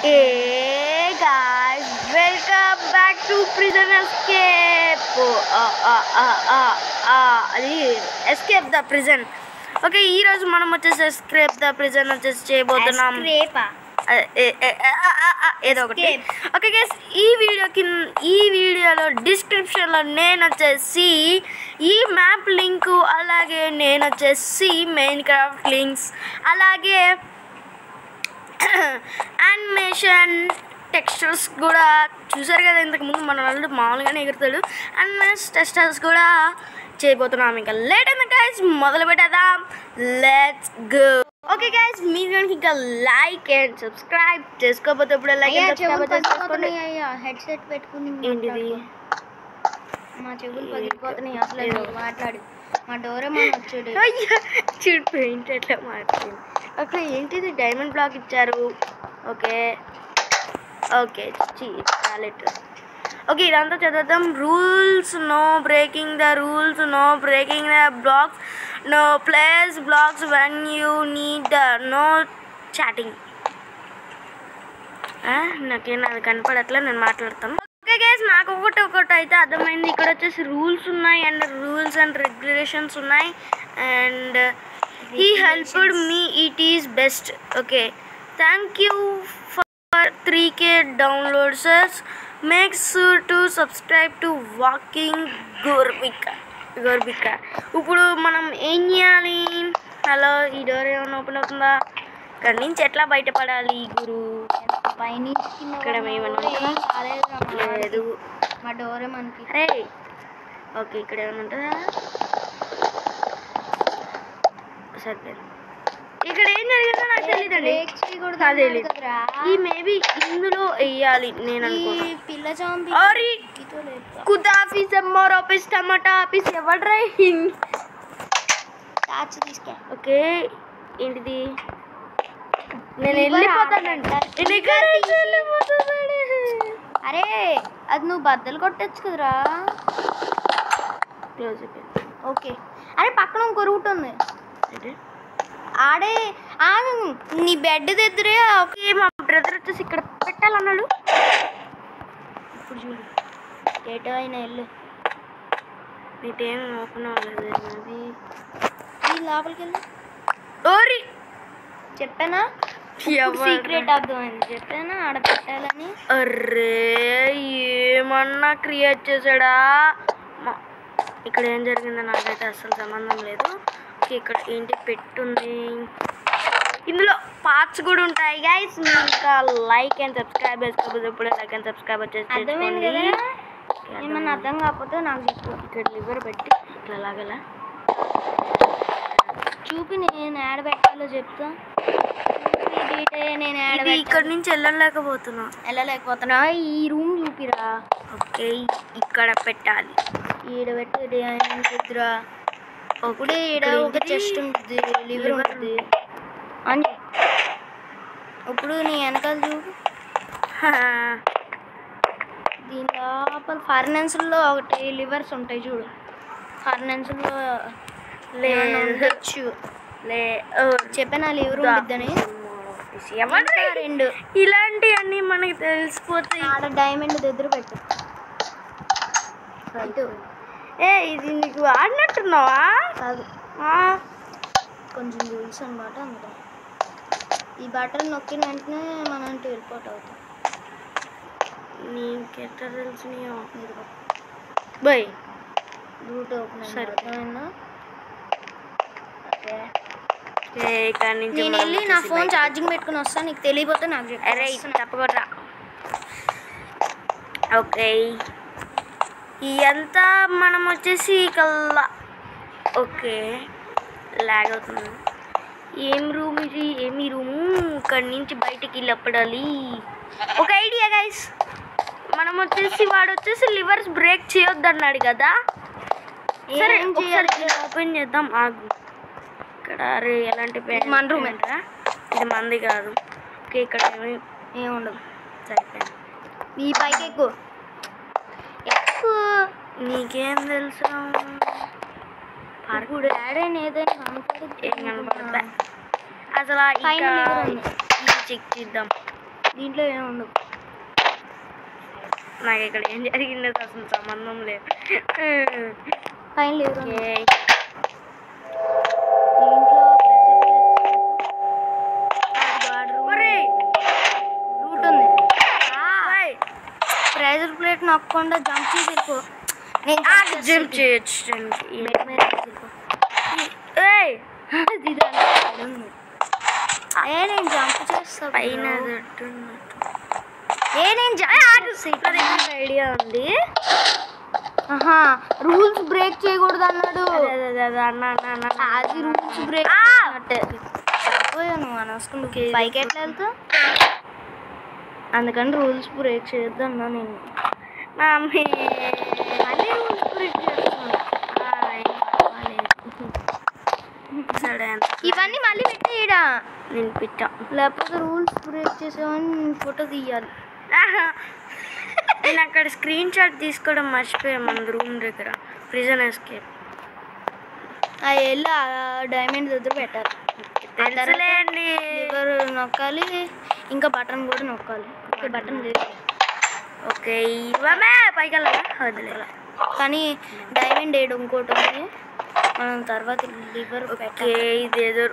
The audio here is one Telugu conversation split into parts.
Hey guys, welcome back to Prison Escape. అది ఎస్కేప్ ద ప్రిజన్ ఓకే ఈ రోజు మనం వచ్చేసి ఎస్కేప్ ద ప్రిజన్ వచ్చేసి చేయబోతున్నాం అదే, ఏ- ఏ- ఆ, ఆ, ఆ, ఏదో ఒకటి Escape. ఓకే గైస్ ఈ వీడియో కింద ఈ వీడియోలో డిస్క్రిప్షన్లో నేను వచ్చేసి ఈ మ్యాప్ లింక్ అలాగే నేను వచ్చేసి మెయిన్ క్రాఫ్ట్ లింక్స్ అలాగే యానిమేషన్ టెక్స్చర్స్ కూడా చూసారు కదా ఇంతకుముందు మన వాళ్ళు మామూలుగానే ఎగురుతాడు యానిమేషన్ టెక్స్చర్స్ కూడా చేయబోతున్నాం ఇంకా లేట్ అయింది గైస్ మొదలు పెట్టేద్దాం లెట్స్ గో ఓకే గైస్ మీరు కనుక ఇంకా లైక్ అండ్ సబ్స్క్రైబ్ చేసుకోకపోతే ఇప్పుడు లైక్ అయ్యా అండ్ చెవులు సబ్స్క్రైబ్ చేసుకోండి పగిలిపోతున్నాయి అయ్యా హెడ్ సెట్ పెట్టుకుని ఏంటిది మాట్లాడుకో. మా చెవులు పగిలిపోతున్నాయి అసలు మీరు మాట్లాడు మా డోరేమాన్ వచ్చాడు అయ్యా చూడు పెయింట్ ఎట్లా మార్చింది ఓకే ఏంటిది డైమండ్ బ్లాక్ ఇచ్చారు ఓకే ఓకే చాలెట్ ఓకే ఇదంతా చదువుతాం rules no breaking the rules no breaking the blocks no place blocks when you need the no chatting నాకేం అది కనపడట్లే నేను మాట్లాడతాను ఓకే గైస్ నాకు ఒకటి ఒకటి అయితే అర్థమైంది ఇక్కడ వచ్చేసి రూల్స్ ఉన్నాయి అండ్ రూల్స్ అండ్ రెగ్యులేషన్స్ ఉన్నాయి and he helped me it is best okay thank you for three K downloaders make sure to subscribe to వాకింగ్ గోర్బిక గోర్బిక ఇప్పుడు మనం ఏం చేయాలి హలో ఈ డోర్ ఏమైనా ఓపెన్ అవుతుందా ఇక్కడ నుంచి ఎట్లా బయటపడాలి గురు పైనుంచి కింద ఇక్కడ పడినా ఏమన్నా కూడా ఏం ఉంటుందా? కాలేదురా మా వాడికి. లేదు మా డోరేమాన్కి అరే ఓకే ఇక్కడ ఏమైనా ఉంటుందా సరిపోయింది ఇక్కడ ఏం జరిగిందో నాకు తెలియదండి బ్రేక్ చేయకూడదు నాకు అన్నాడు తెలీదు. కదరా. ఈ మేబీ ఇందులో వేయాలి నేను ఈ అనుకోను పిల్ల చాంపి అరే కుదాఫీస్ అమ్మోర్ ఆఫీస్ టమాటా ఆఫీస్ ఎవడ్రా టార్చ్ తీసుకే ఓకే ఏంటిది నేను వెళ్ళిపోతానండి నేను ఇక్కడ నుంచి వెళ్ళిపోతానండి. అరే అది నువ్వు బద్దలు కొట్టచ్చు కదరా క్లోజ్ అయిపోయింది ఓకే అరే పక్కన ఇంకో రూట్ ఉంది ఏంటి? ఆడే ఆగు నీ బెడ్ దగ్గరే ఓకే మా బ్రదర్ వచ్చేసి ఇక్కడ పెట్టాలన్నాడు ఇప్పుడు చూడు ఏటో అయినా వెళ్ళు నీటేం ఓపెన్ అవ్వలేదు అది ఈ లోపలికి వెళ్ళు ఓరి చెప్పానా ఎవరు? సీక్రెట్ అర్థమైంది చెప్పానా ఆడ పెట్టాలని అర్రే ఏమన్నా క్రియేట్ చేశాడా మా- ఇక్కడ ఏం జరిగిందో నాకైతే అసలు సంబంధం లేదు ఓకే, ఇక్కడ ఏంటి పెట్టుంది ఇందులో పార్ట్స్ కూడా ఉంటాయి గైస్ ఇంకా లైక్ అండ్ సబ్స్క్రైబ్ చేసుకోకపోతే ఇప్పుడే లైక్ అండ్ సబ్స్క్రైబ్ వచ్చేసి అర్థమైంది చేసుకోండి. కదా ఓకే, ఏమన్నా అర్థం కాకపోతే నాకు చెప్పు ఇక్కడ లివర్ పెట్టి ఇట్లా లాగలా చూపి నేను యాడ పెట్టాలో చెప్తా చూపి డీటే నేను యాడ ఇది ఇక్కడ నుంచి వెళ్ళలేకపోతున్నా వెళ్ళలేకపోతున్నా ఈ రూమ్ చూపిరా ఓకే ఇక్కడ పెట్టాలి ఈడ పెట్టి కుదురా అప్పుడే ఈడ ఇక్కడ ఒక ఏంటిది? చెస్ట్ ఉంటుంది లివర్ Liver ఉంటుంది అని ఇప్పుడు నీ వెనకాల చూపు దీని లోపల ఫర్నెన్స్లో ఒకటి లివర్స్ ఉంటాయి చూడు ఫర్నెన్స్లో లేదు. ఉండొచ్చు లే చెప్పాను ఆ లివర్ ఉండిద్దని ఎవరు ఇంకా రెండు ఇలాంటివన్నీ మనకి తెలిసిపోతాయి ఆడ డైమండ్ దగ్గర పెట్టు ఇటు ఏ ఇది నీకు ఆడినట్టున్నావా కాదు ఆ, కొంచెం రూల్స్ అనమాట అందులో ఈ బటన్ నొక్కిన వెంటనే మనం ఇటు వెళ్ళిపోట్ అవుతాం నీకెట్ట తెలిసినాయో ఇదిగో బై రూట్ ఓపెన్ సరే. అర్థమైందా ఓకే ఏ ఇక్కడ నుంచి నేను మనం వెళ్ళి నా వచ్చేసి ఫోన్ బయట- ఛార్జింగ్ పెట్టుకుని వస్తాను నీకు తెలియపోతే నాకు చెప్పు. అరే వస్తున్నా. తప్పకుండా ఓకే ఇదంతా మనం వచ్చేసి కల్లా ఓకే లాగ్ అవుతుంది ఏం రూమ్ ఇది ఏమి రూము ఇక్కడి నుంచి బయటికి వెళ్ళపడాలి ఒక ఐడియా గైస్ మనం వచ్చేసి వాడు వచ్చేసి లివర్స్ బ్రేక్ చేయొద్దన్నాడు కదా సరే ఏం ఒకసారి చేయాలి? ఓపెన్ చేద్దాం ఆగు ఇక్కడ అరే ఎలాంటి ఇది మన room ఏ. ఏంట్రా? ఇది మంది కాదు ఓకే ఇక్కడ ఏమి ఏముండదు సరిపోయింది ఈ పైకి ఎక్కువ ఎక్కువ నీకేం తెలుసు ఇప్పుడు డాడీ ఏదైనా కనపడుద్ది ఏం కనపడదా అసలు పైన ఇంకా liver ఉంది. ఇది చెక్ చేద్దాం దీంట్లో ఏమి ఉండవు నాకు ఇక్కడ ఏం జరిగిందో అసలు సంబంధం లేదు పైన లేవు రా. ఓకే దీంట్లో ఒరేయ్! రూట్ ఉంది ఓయ్! ప్రెజర్ ప్లేట్ నొక్కకుండా జంప్ చేసి వెళ్ళిపో నేను ఆ, jump జంప్ చేస్తా. చేయొచ్చు మెడ మీద వేసి వెళ్ళిపో. ఏయ్! అది దాంట్లో పడి ఉంది. ఏ నేను జంప్ చేస్తా పైన bro. దొడ్డు ఉన్నట్టు. ఏ నేను నా జంప్ దగ్గర ఐడియా ఉంది ఆహా రూల్స్ బ్రేక్ చేయకూడదు అన్నాడు అదే, అదే, అదే, అదే, అన్న, అన్న, అన్న, అన్న. అది రూల్స్ బ్రేక్ ఆ! చేసినట్టే సరిపోయా నువ్వు అనవసరం పైకి ఎట్లా వెళ్తావు అందుకని రూల్స్ బ్రేక్ చేయొద్దు అన్నా నేను మమ్మీ మళ్ళీ రూల్స్ బ్రేక్ చేస్తున్నాను ఆ, ఏం పర్వాలేదు. సరే అంత ఇవన్నీ మళ్ళీ పెట్టేయడా నేను పిట్టా లేకపోతే రూల్స్ బ్రేక్ చేసామని ఫోటో తీయాలి నేను అక్కడ స్క్రీన్ షాట్ తీసుకోవడం మర్చిపోయాం మన రూమ్ దగ్గర ప్రిజన్ ఎస్కేప్ ఆ వెళ్ళి ఆ డైమండ్ దగ్గర పెట్టాలి తెలుసులేండి లివర్ నొక్కాలి ఇంకా బటన్ కూడా నొక్కాలి ఓకే బటన్ లేదు ఓకే ఇవ్వమే పైకి వెళ్ళాలా వదిలే కానీ డైమండ్ వేయడం ఇంకోటి ఉంది మనం తర్వాత లివర్ ఓకే పెట్టాలి ఇదేదో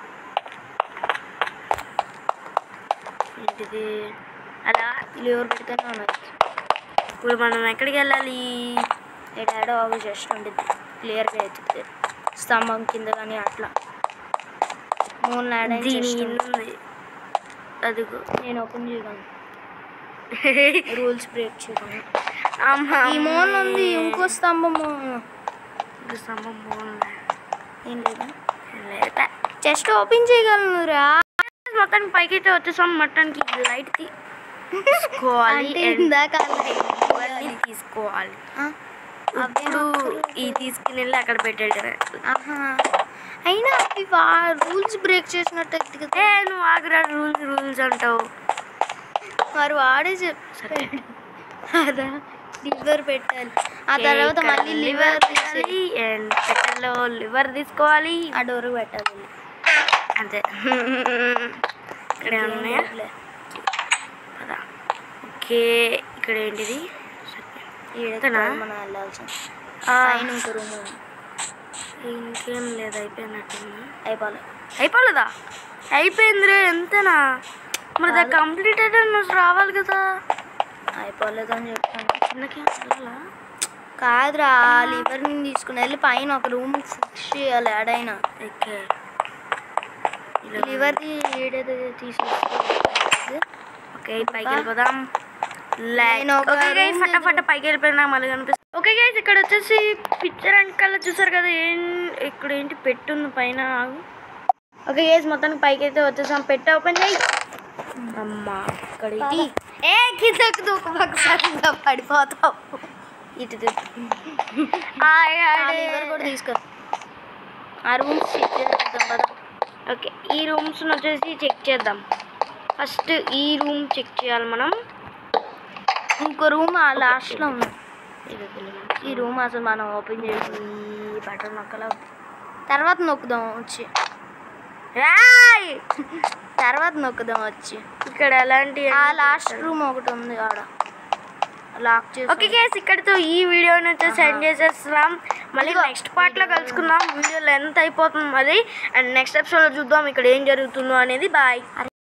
ఏంటిది అలా లివర్ పెడితేనే ఉన్నది ఇప్పుడు మనం ఎక్కడికి వెళ్ళాలి డాడీ ఆగు జస్ట్ ఉండిద్ది క్లియర్గా అవుతుంది స్తంభం కింద కానీ అట్లా మూడు నాడే దీని ఉంది అదిగో నేను ఓపెన్ చేయగలను రూల్స్ బ్రేక్ చేయగలను అమ్మా ఈ మోన్ ఉంది ఇంకో స్తంభము ఇది స్తంభం బాగుంది ఏం లేదా లేదా జస్ట్ ఓపెన్ చేయగలను రా మొత్తానికి పైకి అయితే వచ్చేసాం మొత్తానికి లైట్ తీసుకోవాలి అంటే and ఇందాక ఇవన్నీ తీసుకోవాలి ఆ, ఇప్పుడు ఈ తీసుకుని వెళ్ళి అక్కడ పెట్టాడు ఆహా అయినా అవి రూల్స్ బ్రేక్ చేసినట్టు అయితే కదా ఏ నువ్వు ఆగ్రా రూల్స్ రూల్స్ అంటావు వారు వాడే చెప్పాడు అదా లివర్ పెట్టాలి ఆ తర్వాత మళ్ళీ లివర్ తీసి అండ్ పెట్టెలో లివర్ తీసుకోవాలి ఆ డోర్ పెట్టాలి అంతే ఇక్కడ ఉన్నాయా పదా ఓకే ఇక్కడ ఏంటిది ఈడతనా మనం వెళ్ళాల్సింది ఆ, పైన ఇంకో రూమ్ ఉంది ఇంకేం లేదు అయిపోయినట్టుంది అయిపోలే అయిపోలేదా అయిపోయింది రే ఎంతనా మరి దా కంప్లీట్ అయితే నువ్వు రావాలి కదా అయిపోలేదని చెప్తాను కిందకి వెళ్ళాలా కాదురా లివర్ ని తీసుకుని వెళ్ళి పైన ఒక రూమ్ ఫిక్స్ చేయాలి ఆడైనా ఓకే లివర్ది ఏడేదో తీసి ఓకే పైకి వెళ్ళిపోదాం నేను ఒక ఓకే గైస్ room ఫటాఫట పైకి వెళ్ళిపోయినా మళ్ళీ కనిపిస్తుంది ఓకే గైస్ ఇక్కడ వచ్చేసి పిక్చర్ అంకల్లా చూసారు కదా ఏం ఇక్కడ ఏంటి పెట్టుంది పైన ఆగు ఓకే గైస్ మొత్తానికి పైకి అయితే వచ్చేసాం పెట్టి ఓపెన్ చేయి అమ్మా ఇక్కడ ఇది ఏ కిందకు దూకమాక పడిపోతావు ఇటు తిప్పు. ఆ లివర్ కూడా తీసుకో ఆ రూమ్స్ చెక్ చేద్దాం కదా ఓకే ఈ రూమ్స్ వచ్చేసి చెక్ చేద్దాం ఫస్ట్ ఈ రూమ్ చెక్ చేయాలి మనం ఇంకో రూమ్ ఆ లాస్ట్లో ఉంది ఇది వదిలేయ్. ఈ రూమ్ అసలు మనం ఓపెన్ చేసి ఈ బటన్ నొక్కలా తర్వాత నొక్కుదాం వచ్చి రాయ్ తర్వాత నొక్కుదాం వచ్చి ఇక్కడ ఎలాంటి ఆ లాస్ట్ రూమ్ ఒకటి ఉంది ఆడ లాక్ చేసి ఓకే గైస్ ఇక్కడితో ఈ వీడియోని వచ్చేసి ఎండ్ చేసేస్తున్నాం మళ్ళీ నెక్స్ట్ పార్ట్ లో కలుసుకుందాం వీడియో లెంత్ అయిపోతుంది మరి అండ్ నెక్స్ట్ ఎపిసోడ్ లో చూద్దాం ఇక్కడ ఏం జరుగుతుందో అనేది బాయ్